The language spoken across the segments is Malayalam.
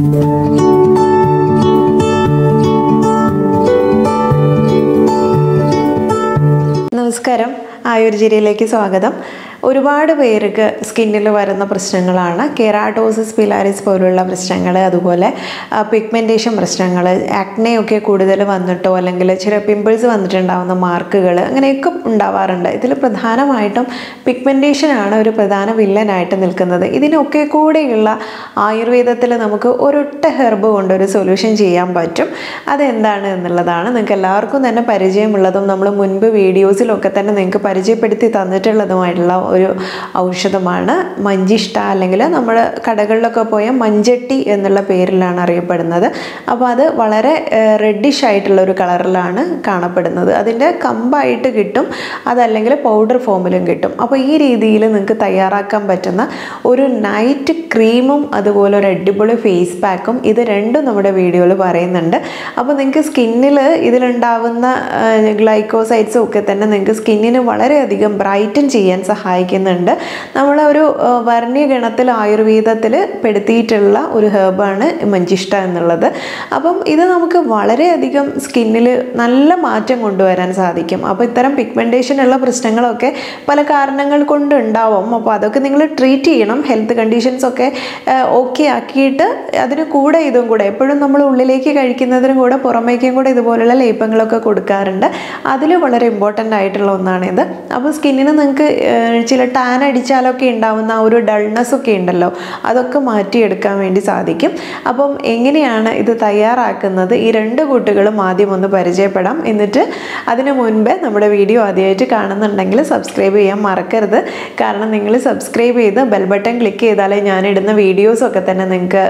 നമസ്കാരം ആയുർജിരിയിലേക്ക് സ്വാഗതം ഒരുപാട് പേർക്ക് സ്കിന്നിൽ വരുന്ന പ്രശ്നങ്ങളാണ് കെറാട്ടോസിസ് പിലാരിസ് പോലുള്ള പ്രശ്നങ്ങൾ അതുപോലെ പിഗ്മെൻറ്റേഷൻ പ്രശ്നങ്ങൾ ആക്നെയൊക്കെ കൂടുതൽ വന്നിട്ടോ അല്ലെങ്കിൽ ചില പിമ്പിൾസ് വന്നിട്ടുണ്ടാകുന്ന മാർക്കുകൾ അങ്ങനെയൊക്കെ ഉണ്ടാവാറുണ്ട് ഇതിൽ പ്രധാനമായിട്ടും പിഗ്മെൻറ്റേഷനാണ് ഒരു പ്രധാന വില്ലനായിട്ട് നിൽക്കുന്നത് ഇതിനൊക്കെ കൂടെയുള്ള ആയുർവേദത്തിൽ നമുക്ക് ഒരൊറ്റ ഹെർബ് കൊണ്ട് ഒരു സൊല്യൂഷൻ ചെയ്യാൻ പറ്റും അതെന്താണ് എന്നുള്ളതാണ് നിങ്ങൾക്ക് എല്ലാവർക്കും തന്നെ പരിചയമുള്ളതും നമ്മൾ മുൻപ് വീഡിയോസിലൊക്കെ തന്നെ നിങ്ങൾക്ക് പരിചയപ്പെടുത്തി തന്നിട്ടുള്ളതുമായിട്ടുള്ള ഒരു ഔഷധമാണ് മഞ്ചിഷ്ട അല്ലെങ്കിൽ നമ്മൾ കടകളിലൊക്കെ പോയ മഞ്ചട്ടി എന്നുള്ള പേരിലാണ് അറിയപ്പെടുന്നത് അപ്പോൾ അത് വളരെ റെഡിഷ് ആയിട്ടുള്ള ഒരു കളറിലാണ് കാണപ്പെടുന്നത് അതിൻ്റെ കമ്പായിട്ട് കിട്ടും അതല്ലെങ്കിൽ പൗഡർ ഫോമിലും കിട്ടും അപ്പോൾ ഈ രീതിയിൽ നിങ്ങൾക്ക് തയ്യാറാക്കാൻ പറ്റുന്ന ഒരു നൈറ്റ് ക്രീമും അതുപോലെ ഒരു അടിപൊളി ഫേസ് പാക്കും ഇത് രണ്ടും നമ്മുടെ വീഡിയോയിൽ പറയുന്നുണ്ട് അപ്പോൾ നിങ്ങൾക്ക് സ്കിന്നിൽ ഇതിലുണ്ടാവുന്ന ഗ്ലൈക്കോസൈഡ്സും ഒക്കെ തന്നെ നിങ്ങൾക്ക് സ്കിന്നിന് വളരെയധികം ബ്രൈറ്റൻ ചെയ്യാൻ സഹായിക്കുന്നുണ്ട് നമ്മളൊരു വർണ്ണ്യഗണത്തിൽ ആയുർവേദത്തിൽ പെടുത്തിയിട്ടുള്ള ഒരു ഹേർബാണ് മഞ്ചിഷ്ട എന്നുള്ളത് അപ്പം ഇത് നമുക്ക് വളരെയധികം സ്കിന്നിൽ നല്ല മാറ്റം കൊണ്ടുവരാൻ സാധിക്കും അപ്പോൾ ഇത്തരം പിഗ്മെൻറ്റേഷൻ ഉള്ള പ്രശ്നങ്ങളൊക്കെ പല കാരണങ്ങൾ കൊണ്ട് ഉണ്ടാവും അപ്പോൾ അതൊക്കെ നിങ്ങൾ ട്രീറ്റ് ചെയ്യണം ഹെൽത്ത് കണ്ടീഷൻസ് ഒക്കെ ഓക്കെ ആക്കിയിട്ട് അതിന് കൂടെ ഇതും കൂടെ എപ്പോഴും നമ്മൾ ഉള്ളിലേക്ക് കഴിക്കുന്നതിനും കൂടെ പുറമേക്കും കൂടെ ഇതുപോലുള്ള ലേപ്പങ്ങളൊക്കെ കൊടുക്കാറുണ്ട് അതിൽ വളരെ ഇമ്പോർട്ടൻ്റ് ആയിട്ടുള്ള ഒന്നാണിത് അപ്പോൾ സ്കിന്നിന് നിങ്ങൾക്ക് ചില ടാൻ അടിച്ചാലൊക്കെ ഉണ്ടാവുന്ന ആ ഒരു ഡൾനെസ് ഒക്കെ ഉണ്ടല്ലോ അതൊക്കെ മാറ്റിയെടുക്കാൻ വേണ്ടി സാധിക്കും അപ്പം എങ്ങനെയാണ് ഇത് തയ്യാറാക്കുന്നത് ഈ രണ്ട് കൂട്ടുകളും ആദ്യം ഒന്ന് പരിചയപ്പെടാം എന്നിട്ട് അതിന് മുൻപേ നമ്മുടെ വീഡിയോ ആദ്യമായിട്ട് കാണുന്നുണ്ടെങ്കിൽ സബ്സ്ക്രൈബ് ചെയ്യാൻ മറക്കരുത് കാരണം നിങ്ങൾ സബ്സ്ക്രൈബ് ചെയ്ത് ബെൽ ബട്ടൺ ക്ലിക്ക് ചെയ്താലേ ഞാനിടുന്ന വീഡിയോസൊക്കെ തന്നെ നിങ്ങൾക്ക്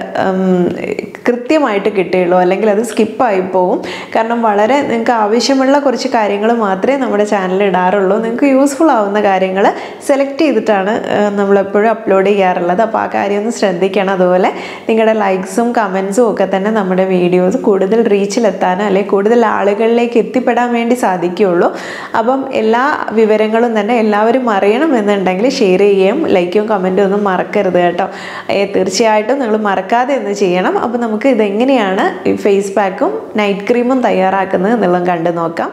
കൃത്യമായിട്ട് കിട്ടുകയുള്ളൂ അല്ലെങ്കിൽ അത് സ്കിപ്പായി പോകും കാരണം വളരെ നിങ്ങൾക്ക് ആവശ്യമുള്ള കുറച്ച് കാര്യങ്ങൾ മാത്രമേ നമ്മുടെ ചാനലിൽ ഇടാറുള്ളൂ നിങ്ങൾക്ക് യൂസ്ഫുൾ ആവുന്ന കാര്യങ്ങൾ സെലക്ട് ചെയ്തിട്ടാണ് നമ്മളെപ്പോഴും അപ്ലോഡ് ചെയ്യാറുള്ളത് അപ്പോൾ ആ കാര്യം ഒന്ന് ശ്രദ്ധിക്കണം അതുപോലെ നിങ്ങളുടെ ലൈക്സും കമൻസും ഒക്കെ തന്നെ നമ്മുടെ വീഡിയോസ് കൂടുതൽ റീച്ചിലെത്താനോ അല്ലെങ്കിൽ കൂടുതൽ ആളുകളിലേക്ക് എത്തിപ്പെടാൻ വേണ്ടി സാധിക്കുകയുള്ളൂ അപ്പം എല്ലാ വിവരങ്ങളും തന്നെ എല്ലാവരും അറിയണമെന്നുണ്ടെങ്കിൽ ഷെയർ ചെയ്യുകയും ലൈക്കും കമൻറ്റും ഒന്നും മറക്കരുത് കേട്ടോ തീർച്ചയായിട്ടും നിങ്ങൾ മറക്കാതെ ഒന്ന് ചെയ്യണം അപ്പോൾ നമുക്ക് ഇതെങ്ങനെയാണ് ഈ ഫേസ് പാക്കും നൈറ്റ് ക്രീമും തയ്യാറാക്കുന്നത് എന്നുള്ളത് കണ്ടു നോക്കാം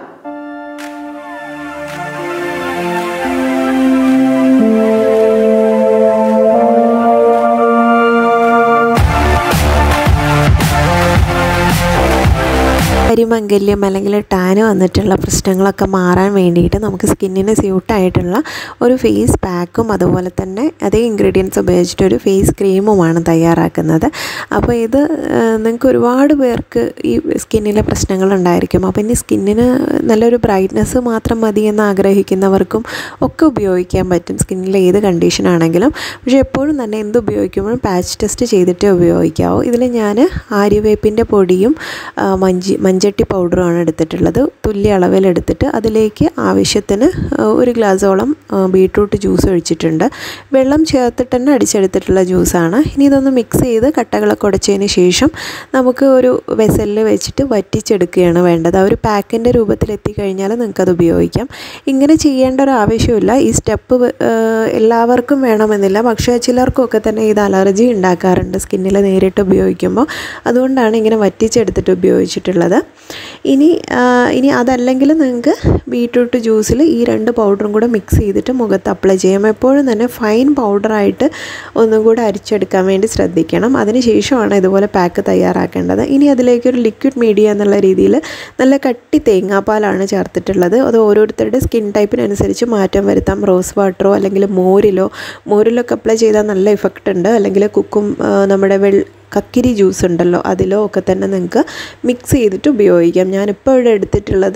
കരിമംഗല്യം അല്ലെങ്കിൽ ടാന് വന്നിട്ടുള്ള പ്രശ്നങ്ങളൊക്കെ മാറാൻ വേണ്ടിയിട്ട് നമുക്ക് സ്കിന്നിന് സ്യൂട്ടായിട്ടുള്ള ഒരു ഫേസ് പാക്കും അതുപോലെ തന്നെ അതേ ഇൻഗ്രീഡിയൻസ് ഉപയോഗിച്ചിട്ട് ഒരു ഫേസ് ക്രീമുമാണ് തയ്യാറാക്കുന്നത് അപ്പോൾ ഇത് നിങ്ങൾക്ക് ഒരുപാട് പേർക്ക് ഈ സ്കിന്നിലെ പ്രശ്നങ്ങൾ ഉണ്ടായിരിക്കും അപ്പോൾ ഇനി സ്കിന്നിന് നല്ലൊരു ബ്രൈറ്റ്നസ് മാത്രം മതി എന്ന് ആഗ്രഹിക്കുന്നവർക്കും ഒക്കെ ഉപയോഗിക്കാൻ പറ്റും സ്കിന്നിൽ ഏത് കണ്ടീഷൻ ആണെങ്കിലും പക്ഷേ എപ്പോഴും തന്നെ എന്ത് ഉപയോഗിക്കുമ്പോഴും പാച്ച് ടെസ്റ്റ് ചെയ്തിട്ടേ ഉപയോഗിക്കാവൂ ഇതിൽ ഞാൻ ആര്യവേപ്പിൻ്റെ പൊടിയും മഞ്ചി മഞ്ചട്ടി പൗഡറുമാണ് എടുത്തിട്ടുള്ളത് തുല്യ അളവിൽ എടുത്തിട്ട് അതിലേക്ക് ആവശ്യത്തിന് ഒരു ഗ്ലാസോളം ബീട്രൂട്ട് ജ്യൂസ് ഒഴിച്ചിട്ടുണ്ട് വെള്ളം ചേർത്തിട്ട് തന്നെ അടിച്ചെടുത്തിട്ടുള്ള ജ്യൂസാണ് ഇനി ഇതൊന്ന് മിക്സ് ചെയ്ത് കട്ടകളൊക്കെ ഉടച്ചതിന് ശേഷം നമുക്ക് ഒരു വെസലിൽ വെച്ചിട്ട് വറ്റിച്ചെടുക്കുകയാണ് വേണ്ടത് ആ ഒരു പാക്കിൻ്റെ രൂപത്തിൽ എത്തിക്കഴിഞ്ഞാൽ നിങ്ങൾക്കത് ഉപയോഗിക്കാം ഇങ്ങനെ ചെയ്യേണ്ട ഒരു ആവശ്യമില്ല ഈ സ്റ്റെപ്പ് എല്ലാവർക്കും വേണമെന്നില്ല പക്ഷേ ചിലർക്കൊക്കെ തന്നെ ഇത് അലർജി ഉണ്ടാക്കാറുണ്ട് സ്കിന്നിൽ നേരിട്ട് ഉപയോഗിക്കുമ്പോൾ അതുകൊണ്ടാണ് ഇങ്ങനെ വറ്റിച്ചെടുത്തിട്ട് ഉപയോഗിച്ചിട്ടുള്ളത് ഇനി ഇനി അതല്ലെങ്കിൽ നിങ്ങൾക്ക് ബീട്രൂട്ട് ജ്യൂസിൽ ഈ രണ്ട് പൗഡറും കൂടെ മിക്സ് ചെയ്തിട്ട് മുഖത്ത് അപ്ലൈ ചെയ്യാം എപ്പോഴും തന്നെ ഫൈൻ പൗഡറായിട്ട് ഒന്നും കൂടെ അരിച്ചെടുക്കാൻ വേണ്ടി ശ്രദ്ധിക്കണം അതിന് ശേഷമാണ് ഇതുപോലെ പാക്ക് തയ്യാറാക്കേണ്ടത് ഇനി അതിലേക്ക് ഒരു ലിക്വിഡ് മീഡിയ എന്നുള്ള രീതിയിൽ നല്ല കട്ടി തേങ്ങാപ്പാലാണ് ചേർത്തിട്ടുള്ളത് അത് ഓരോരുത്തരുടെ സ്കിൻ ടൈപ്പിനനുസരിച്ച് മാറ്റം വരുത്താം റോസ് വാട്ടറോ അല്ലെങ്കിൽ മോരിലോ മോരിലൊക്കെ അപ്ലൈ ചെയ്താൽ നല്ല ഇഫക്റ്റ് ഉണ്ട് അല്ലെങ്കിൽ കുക്കും നമ്മുടെ വെൾ കക്കിരി ജ്യൂസ് ഉണ്ടല്ലോ അതിലോ ഒക്കെ തന്നെ നിങ്ങൾക്ക് മിക്സ് ചെയ്തിട്ട് ഉപയോഗിക്കാം ഞാനിപ്പോൾ ഇവിടെ എടുത്തിട്ടുള്ളത്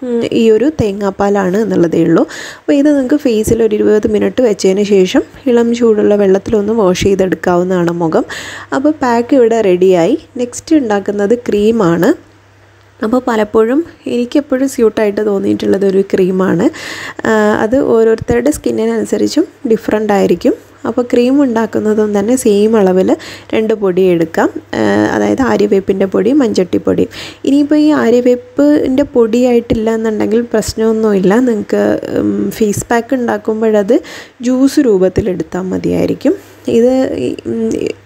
ഈ ഒരു തേങ്ങാപ്പാലാണ് എന്നുള്ളതേ ഉള്ളൂ അപ്പോൾ ഇത് നിങ്ങൾക്ക് ഫേസിൽ ഒരു ഇരുപത് മിനിറ്റ് വെച്ചതിന് ശേഷം ഇളം ചൂടുള്ള വെള്ളത്തിലൊന്ന് വാഷ് ചെയ്തെടുക്കാവുന്നതാണ് മുഖം അപ്പോൾ പാക്ക് ഇവിടെ റെഡിയായി നെക്സ്റ്റ് ഉണ്ടാക്കുന്നത് ക്രീമാണ് അപ്പോൾ പലപ്പോഴും എനിക്കെപ്പോഴും സ്യൂട്ടായിട്ട് തോന്നിയിട്ടുള്ളത് ഒരു ക്രീമാണ് അത് ഓരോരുത്തരുടെ സ്കിന്നിനനുസരിച്ചും ഡിഫറെൻ്റ് ആയിരിക്കും അപ്പോൾ ക്രീം ഉണ്ടാക്കുന്നതും തന്നെ സെയിം അളവിൽ രണ്ട് പൊടി എടുക്കാം അതായത് ആര്യവേപ്പിൻ്റെ പൊടി മഞ്ചട്ടിപ്പൊടി ഇനിയിപ്പോൾ ഈ ആര്യവേപ്പിൻ്റെ പൊടിയായിട്ടില്ല എന്നുണ്ടെങ്കിൽ പ്രശ്നമൊന്നുമില്ല നിങ്ങൾക്ക് ഫേസ് പാക്ക് ഉണ്ടാക്കുമ്പോഴത് ജ്യൂസ് രൂപത്തിലെടുത്താൽ മതിയായിരിക്കും ഇത്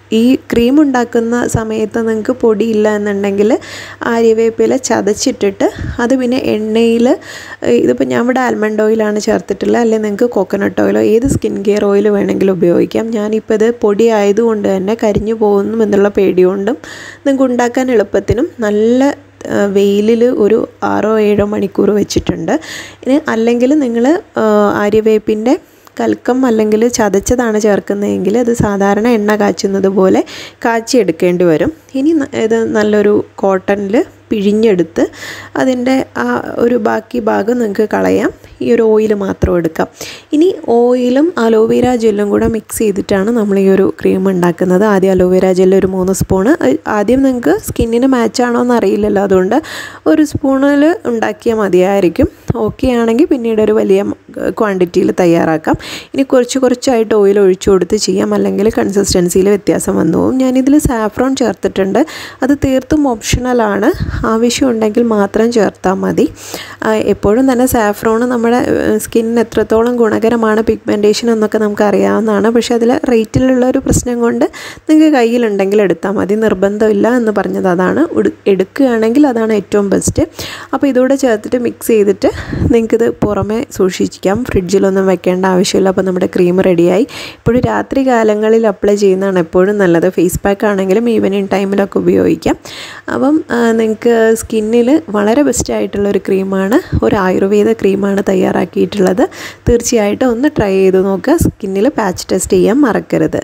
ഈ ക്രീം ഉണ്ടാക്കുന്ന സമയത്ത് നിങ്ങൾക്ക് പൊടിയില്ല എന്നുണ്ടെങ്കിൽ ആര്യവേപ്പില ചതച്ചിട്ടിട്ട് അത് പിന്നെ എണ്ണയിൽ ഇതിപ്പോൾ ഞാൻ ഇവിടെ ആൽമണ്ട് ഓയിലാണ് ചേർത്തിട്ടുള്ളത് അല്ലെങ്കിൽ നിങ്ങൾക്ക് കോക്കനട്ട് ഓയിലോ ഏത് സ്കിൻ കെയർ ഓയിൽ വേണമെങ്കിലും ഉപയോഗിക്കാം ഞാനിപ്പോൾ ഇത് പൊടി ആയതുകൊണ്ട് തന്നെ കരിഞ്ഞു പോകുന്നു എന്നുള്ള പേടികൊണ്ടും നിങ്ങൾക്ക് ഉണ്ടാക്കാൻ എളുപ്പത്തിനും നല്ല വെയിലിൽ ഒരു ആറോ ഏഴോ മണിക്കൂർ വെച്ചിട്ടുണ്ട് ഇനി അല്ലെങ്കിൽ നിങ്ങൾ ആര്യവേപ്പിൻ്റെ കൽക്കം അല്ലെങ്കിൽ ചതച്ചതാണ് ചേർക്കുന്നതെങ്കിൽ അത് സാധാരണ എണ്ണ കാച്ചുന്നത് പോലെ കാച്ചിയെടുക്കേണ്ടി വരും ഇനി ഇത് നല്ലൊരു കോട്ടണിൽ പിഴിഞ്ഞെടുത്ത് അതിൻ്റെ ആ ഒരു ബാക്കി ഭാഗം നിങ്ങൾക്ക് കളയാം ഈ ഒരു ഓയിൽ മാത്രം എടുക്കാം ഇനി ഓയിലും അലോവേര ജെല്ലും കൂടെ മിക്സ് ചെയ്തിട്ടാണ് നമ്മൾ ഈ ഒരു ക്രീം ഉണ്ടാക്കുന്നത് ആദ്യം അലോവേര ജെല്ല് ഒരു മൂന്ന് സ്പൂണ് ആദ്യം നിങ്ങൾക്ക് സ്കിന്നിന് മാച്ച് ആണോ എന്ന് അറിയില്ലല്ലോ അതുകൊണ്ട് ഒരു സ്പൂണിൽ ഉണ്ടാക്കിയാൽ മതിയായിരിക്കും ഓക്കെ ആണെങ്കിൽ പിന്നീട് ഒരു വലിയ ക്വാണ്ടിറ്റിയിൽ തയ്യാറാക്കാം ഇനി കുറച്ച് കുറച്ചായിട്ട് ഓയിൽ ഒഴിച്ചു കൊടുത്ത് ചെയ്യാം അല്ലെങ്കിൽ കൺസിസ്റ്റൻസിയിൽ വ്യത്യാസം വന്നു പോകും ഞാനിതിൽ സാഫ്രോൺ ചേർത്തിട്ടുണ്ട് അത് തീർത്തും ഓപ്ഷണലാണ് ആവശ്യമുണ്ടെങ്കിൽ മാത്രം ചേർത്താൽ മതി എപ്പോഴും തന്നെ സാഫ്രോൺ നമ്മുടെ സ്കിന്നിന് എത്രത്തോളം ഗുണകരമാണ് പിഗ്മെൻറ്റേഷൻ എന്നൊക്കെ നമുക്ക് അറിയാവുന്നതാണ് പക്ഷേ അതിൽ റേറ്റിലുള്ള ഒരു പ്രശ്നം കൊണ്ട് നിങ്ങൾക്ക് കയ്യിലുണ്ടെങ്കിൽ എടുത്താൽ മതി നിർബന്ധമില്ല എന്ന് പറഞ്ഞത് അതാണ് എടുക്കുകയാണെങ്കിൽ അതാണ് ഏറ്റവും ബെസ്റ്റ് അപ്പോൾ ഇതോടെ ചേർത്തിട്ട് മിക്സ് ചെയ്തിട്ട് നിങ്ങൾക്കിത് പുറമെ സൂക്ഷിക്കാം ഫ്രിഡ്ജിലൊന്നും വെക്കേണ്ട ആവശ്യമില്ല അപ്പോൾ നമ്മുടെ ക്രീം റെഡിയായി ഇപ്പോഴും രാത്രി കാലങ്ങളിൽ അപ്ലൈ ചെയ്യുന്നതാണ് എപ്പോഴും നല്ലത് ഫേസ് പാക്ക് ആണെങ്കിലും ഈവനിങ് ടൈമിലൊക്കെ ഉപയോഗിക്കാം അപ്പം നിങ്ങൾക്ക് സ്കിന്നിൽ വളരെ ബെസ്റ്റ് ആയിട്ടുള്ള ഒരു ക്രീമാണ് ഒരു ആയുർവേദ ക്രീമാണ് തയ്യാറാക്കിയിട്ടുള്ളത് തീർച്ചയായിട്ടും ഒന്ന് ട്രൈ ചെയ്ത് നോക്കുക സ്കിന്നിൽ പാച്ച് ടെസ്റ്റ് ചെയ്യാൻ മറക്കരുത്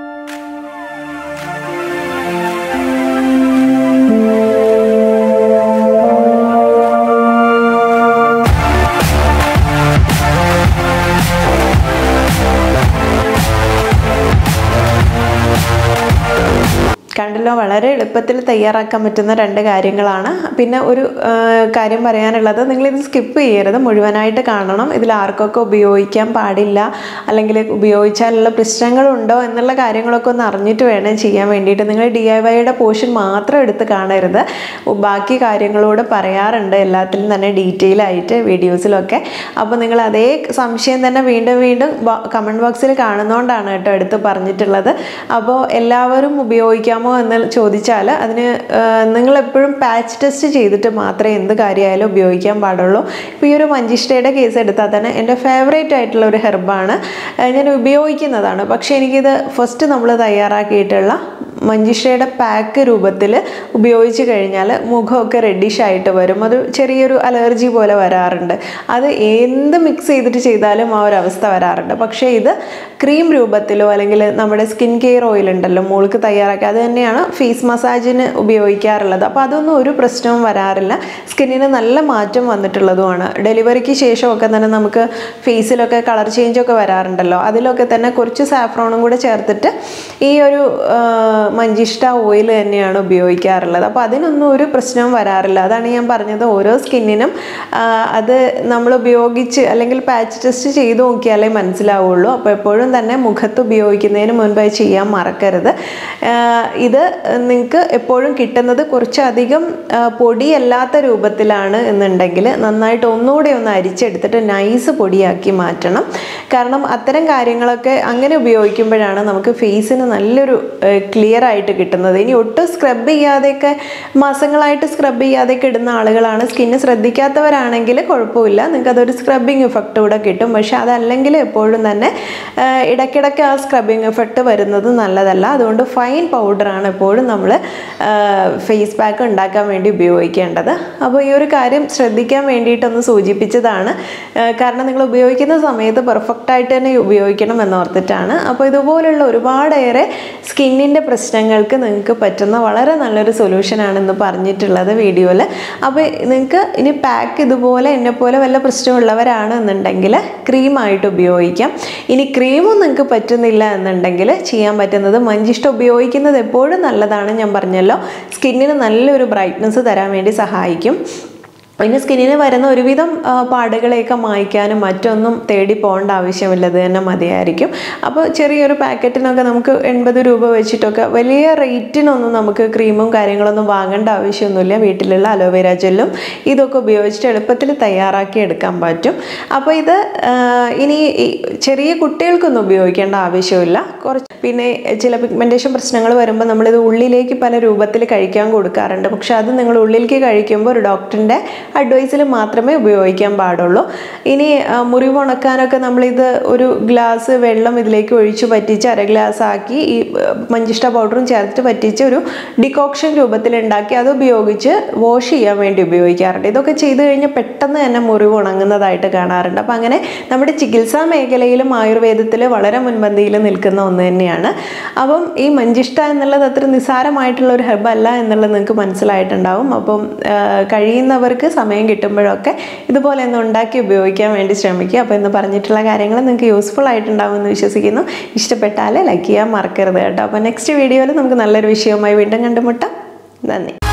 കണ്ടല്ലോ വളരെ എളുപ്പത്തിൽ തയ്യാറാക്കാൻ പറ്റുന്ന രണ്ട് കാര്യങ്ങളാണ് പിന്നെ ഒരു കാര്യം പറയാനുള്ളത് നിങ്ങളിത് സ്കിപ്പ് ചെയ്യരുത് മുഴുവനായിട്ട് കാണണം ഇതിൽ ആർക്കൊക്കെ ഉപയോഗിക്കാൻ പാടില്ല അല്ലെങ്കിൽ ഉപയോഗിച്ചാലുള്ള പ്രശ്നങ്ങളുണ്ടോ എന്നുള്ള കാര്യങ്ങളൊക്കെ ഒന്ന് അറിഞ്ഞിട്ട് വേണം ചെയ്യാൻ വേണ്ടിയിട്ട് നിങ്ങൾ ഡി ഐ വൈയുടെ പോർഷൻ മാത്രം എടുത്ത് കാണരുത് ബാക്കി കാര്യങ്ങളോട് പറയാറുണ്ട് എല്ലാത്തിലും തന്നെ ഡീറ്റെയിൽ ആയിട്ട് വീഡിയോസിലൊക്കെ അപ്പോൾ നിങ്ങൾ അതേ സംശയം തന്നെ വീണ്ടും വീണ്ടും കമൻറ്റ് ബോക്സിൽ കാണുന്നതുകൊണ്ടാണ് കേട്ടോ എടുത്ത് പറഞ്ഞിട്ടുള്ളത് അപ്പോൾ എല്ലാവരും ഉപയോഗിക്കാം ചെയ്യാമോ എന്ന് ചോദിച്ചാൽ അതിന് നിങ്ങളെപ്പോഴും പാച്ച് ടെസ്റ്റ് ചെയ്തിട്ട് മാത്രമേ എന്ത് കാര്യമായാലും ഉപയോഗിക്കാൻ പാടുള്ളൂ ഇപ്പോൾ ഈ ഒരു മഞ്ചിഷ്ടയുടെ കേസ് എടുത്താൽ തന്നെ എൻ്റെ ഫേവറേറ്റ് ആയിട്ടുള്ള ഒരു ഹെർബാണ് ഞാൻ ഉപയോഗിക്കുന്നതാണ് പക്ഷേ എനിക്കിത് ഫസ്റ്റ് നമ്മൾ തയ്യാറാക്കിയിട്ടുള്ള മഞ്ചിഷ്ടയുടെ പാക്ക് രൂപത്തിൽ ഉപയോഗിച്ച് കഴിഞ്ഞാൽ മുഖമൊക്കെ റെഡിഷ് ആയിട്ട് വരും അത് ചെറിയൊരു അലർജി പോലെ വരാറുണ്ട് അത് എന്ത് മിക്സ് ചെയ്തിട്ട് ചെയ്താലും ആ ഒരു അവസ്ഥ വരാറുണ്ട് പക്ഷേ ഇത് ക്രീം രൂപത്തിലോ അല്ലെങ്കിൽ നമ്മുടെ സ്കിൻ കെയർ ഓയിൽ ഉണ്ടല്ലോ മോൾക്ക് തയ്യാറാക്കി അത് തന്നെയാണ് ഫേസ് മസാജിന് ഉപയോഗിക്കാറുള്ളത് അപ്പോൾ അതൊന്നും ഒരു പ്രശ്നവും വരാറില്ല സ്കിന്നിന് നല്ല മാറ്റം വന്നിട്ടുള്ളതുമാണ് ഡെലിവറിക്ക് ശേഷമൊക്കെ തന്നെ നമുക്ക് ഫേസിലൊക്കെ കളർ ചേഞ്ച് ഒക്കെ വരാറുണ്ടല്ലോ അതിലൊക്കെ തന്നെ കുറച്ച് സാഫ്രോണും കൂടെ ചേർത്തിട്ട് ഈ ഒരു മഞ്ചിഷ്ട ഓയിൽ തന്നെയാണ് ഉപയോഗിക്കാറുള്ളത് അപ്പോൾ അതിനൊന്നും ഒരു പ്രശ്നവും വരാറില്ല അതാണ് ഞാൻ പറഞ്ഞത് ഓരോ സ്കിന്നിനും അത് നമ്മൾ ഉപയോഗിച്ച് അല്ലെങ്കിൽ പാച്ച് ടെസ്റ്റ് ചെയ്ത് നോക്കിയാലേ മനസ്സിലാവുള്ളൂ അപ്പോൾ എപ്പോഴും തന്നെ മുഖത്ത് ഉപയോഗിക്കുന്നതിന് മുൻപായി ചെയ്യാൻ മറക്കരുത് ഇത് നിങ്ങൾക്ക് എപ്പോഴും കിട്ടുന്നത് കുറച്ചധികം പൊടിയല്ലാത്ത രൂപത്തിലാണ് എന്നുണ്ടെങ്കിൽ നന്നായിട്ട് ഒന്നുകൂടെ ഒന്ന് അരിച്ചെടുത്തിട്ട് നൈസ് പൊടിയാക്കി മാറ്റണം കാരണം അത്തരം കാര്യങ്ങളൊക്കെ അങ്ങനെ ഉപയോഗിക്കുമ്പോഴാണ് നമുക്ക് ഫേസിന് നല്ലൊരു ക്ലിയർ ആയിട്ട് കിട്ടുന്നത് ഇനി ഒട്ടും സ്ക്രബ് ചെയ്യാതെയൊക്കെ മാസങ്ങളായിട്ട് സ്ക്രബ് ചെയ്യാതെയൊക്കെ ഇടുന്ന ആളുകളാണ് സ്കിന്ന് ശ്രദ്ധിക്കാത്തവരാണെങ്കിൽ കുഴപ്പമില്ല നിങ്ങൾക്ക് അതൊരു സ്ക്രബിങ് എഫക്റ്റ് കൂടെ കിട്ടും പക്ഷെ അതല്ലെങ്കിൽ എപ്പോഴും തന്നെ ഇടയ്ക്കിടയ്ക്ക് ആ സ്ക്രബിങ് എഫക്റ്റ് വരുന്നത് നല്ലതല്ല അതുകൊണ്ട് ഫൈൻ പൗഡറാണ് എപ്പോഴും നമ്മൾ ഫേസ് പാക്ക് ഉണ്ടാക്കാൻ വേണ്ടി ഉപയോഗിക്കേണ്ടത് അപ്പോൾ ഈ ഒരു കാര്യം ശ്രദ്ധിക്കാൻ വേണ്ടിയിട്ടൊന്ന് സൂചിപ്പിച്ചതാണ് കാരണം നിങ്ങൾ ഉപയോഗിക്കുന്ന സമയത്ത് പെർഫെക്റ്റായിട്ട് തന്നെ ഉപയോഗിക്കണം എന്നോർത്തിട്ടാണ് അപ്പോൾ ഇതുപോലുള്ള ഒരുപാടേറെ സ്കിന്നിൻ്റെ പ്രശ്നങ്ങൾക്ക് നിങ്ങൾക്ക് പറ്റുന്ന വളരെ നല്ലൊരു സൊല്യൂഷനാണെന്ന് പറഞ്ഞിട്ടുള്ളത് വീഡിയോയിൽ അപ്പോൾ നിങ്ങൾക്ക് ഇനി പാക്ക് ഇതുപോലെ എന്നെപ്പോലെ വല്ല പ്രശ്നമുള്ളവരാണ് എന്നുണ്ടെങ്കിൽ ക്രീമായിട്ട് ഉപയോഗിക്കാം ഇനി ക്രീമും നിങ്ങൾക്ക് പറ്റുന്നില്ല എന്നുണ്ടെങ്കിൽ ചെയ്യാൻ പറ്റുന്നത് മഞ്ചിഷ്ട ഉപയോഗിക്കുന്നത് എപ്പോഴും നല്ലതാണ് ഞാൻ പറഞ്ഞല്ലോ സ്കിന്നിന് നല്ലൊരു ബ്രൈറ്റ്നസ് തരാൻ വേണ്ടി സഹായിക്കും പിന്നെ സ്കിന്നിന് വരുന്ന ഒരുവിധം ആ, പാടുകളെയൊക്കെ മായ്ക്കാനും മറ്റൊന്നും തേടി പോകേണ്ട ആവശ്യമില്ല ഇത് തന്നെ മതിയായിരിക്കും അപ്പോൾ ചെറിയൊരു പാക്കറ്റിനൊക്കെ നമുക്ക് എൺപത് രൂപ വെച്ചിട്ടൊക്കെ വലിയ റേറ്റിനൊന്നും നമുക്ക് ക്രീമും കാര്യങ്ങളൊന്നും വാങ്ങേണ്ട ആവശ്യമൊന്നുമില്ല വീട്ടിലുള്ള അലോവേര ജെല്ലും ഇതൊക്കെ ഉപയോഗിച്ചിട്ട് എളുപ്പത്തിൽ തയ്യാറാക്കി എടുക്കാൻ പറ്റും അപ്പോൾ ഇത് ആ, ഇനി ഈ ചെറിയ കുട്ടികൾക്കൊന്നും ഉപയോഗിക്കേണ്ട ആവശ്യമില്ല കുറച്ച് പിന്നെ ചില പിഗ്മെൻറ്റേഷൻ പ്രശ്നങ്ങൾ വരുമ്പോൾ നമ്മളിത് ഉള്ളിലേക്ക് പല രൂപത്തിൽ കഴിക്കാൻ കൊടുക്കാറുണ്ട് പക്ഷെ അത് നിങ്ങൾ ഉള്ളിലേക്ക് കഴിക്കുമ്പോൾ ഒരു ഡോക്ടറിൻ്റെ അഡ്വൈസിൽ മാത്രമേ ഉപയോഗിക്കാൻ പാടുള്ളൂ ഇനി ആ, മുറിവ് ഉണക്കാനൊക്കെ നമ്മളിത് ഒരു ഗ്ലാസ് വെള്ളം ഇതിലേക്ക് ഒഴിച്ച് പറ്റിച്ച് അര ഗ്ലാസ് ആക്കി ഈ ആ, മഞ്ചിഷ്ട പൗഡറും ചേർത്ത് പറ്റിച്ച് ഒരു ഡിക്കോക്ഷൻ രൂപത്തിൽ ഉണ്ടാക്കി അത് ഉപയോഗിച്ച് വാഷ് ചെയ്യാൻ വേണ്ടി ഉപയോഗിക്കാറുണ്ട് ഇതൊക്കെ ചെയ്തു കഴിഞ്ഞാൽ പെട്ടെന്ന് തന്നെ മുറിവ് ഉണങ്ങുന്നതായിട്ട് കാണാറുണ്ട് അപ്പം അങ്ങനെ നമ്മുടെ ചികിത്സാ മേഖലയിലും ആയുർവേദത്തിൽ വളരെ മുൻപന്തിയിൽ നിൽക്കുന്ന ഒന്ന് തന്നെയാണ് അപ്പം ഈ മഞ്ചിഷ്ട എന്നുള്ളത് അത്ര നിസ്സാരമായിട്ടുള്ള ഒരു ഹെർബ് അല്ല എന്നുള്ളത് നിങ്ങൾക്ക് മനസ്സിലായിട്ടുണ്ടാവും അപ്പം ആ, കഴിയുന്നവർക്ക് സമയം കിട്ടുമ്പോഴൊക്കെ ഇതുപോലെ ഒന്ന് ഉണ്ടാക്കി ഉപയോഗിക്കാൻ വേണ്ടി ശ്രമിക്കുക അപ്പോൾ ഇന്ന് പറഞ്ഞിട്ടുള്ള കാര്യങ്ങൾ നിങ്ങൾക്ക് യൂസ്ഫുൾ ആയിട്ടുണ്ടാവും എന്ന് വിശ്വസിക്കുന്നു ഇഷ്ടപ്പെട്ടാൽ ലൈക്ക് ചെയ്യാൻ മറക്കരുത് കേട്ടോ അപ്പോൾ നെക്സ്റ്റ് വീഡിയോയിൽ നമുക്ക് നല്ലൊരു വിഷയവുമായി വീണ്ടും കണ്ടുമുട്ടാം നന്ദി